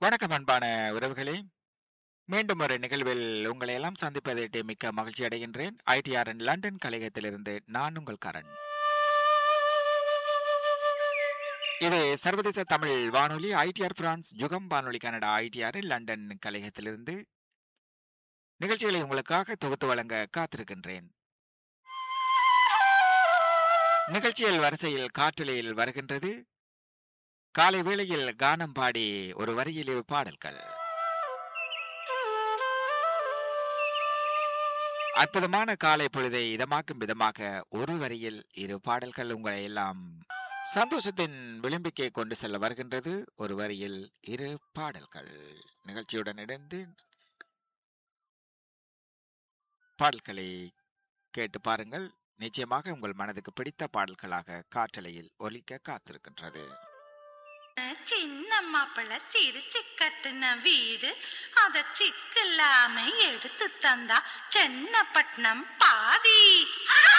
வணக்கம் அன்பான உறவுகளே மீண்டும் ஒரு நிகழ்வில் உங்களை எல்லாம் சந்திப்பதற்கு மிக்க மகிழ்ச்சி அடைகின்றேன் ஐடிஆர் லண்டன் கலையகத்திலிருந்து நான் உங்கள் கரண் இது சர்வதேச தமிழ் வானொலி ஐடிஆர் பிரான்ஸ் யுகம் வானொலி கனடா ஐடிஆர் லண்டன் கலையகத்திலிருந்து நிகழ்ச்சிகளை உங்களுக்காக தொகுத்து வழங்க காத்திருக்கின்றேன் நிகழ்ச்சியில் வரிசையில் காற்றலையில் வருகின்றது காலை வேளையில் கானம் பாடி ஒரு வரியில் இரு பாடல்கள் அற்புதமான காலை பொழுதை இதமாக்கும் விதமாக ஒரு வரியில் இரு பாடல்கள் உங்களை எல்லாம் சந்தோஷத்தின் விளிம்பிக்கே கொண்டு செல்ல வருகின்றது ஒரு வரியில் இரு பாடல்கள் நிகழ்ச்சியுடன் இணைந்து பாடல்களை கேட்டு பாருங்கள் நிச்சயமாக உங்கள் மனதுக்கு பிடித்த பாடல்களாக காற்றலையில் ஒலிக்க காத்திருக்கின்றது சின்ன மாப்பிள்ள சிரிச்சு கட்டுன வீடு அத சிக்கில்லாம எடுத்து தந்தா சென்னப்பட்டினம் பாதி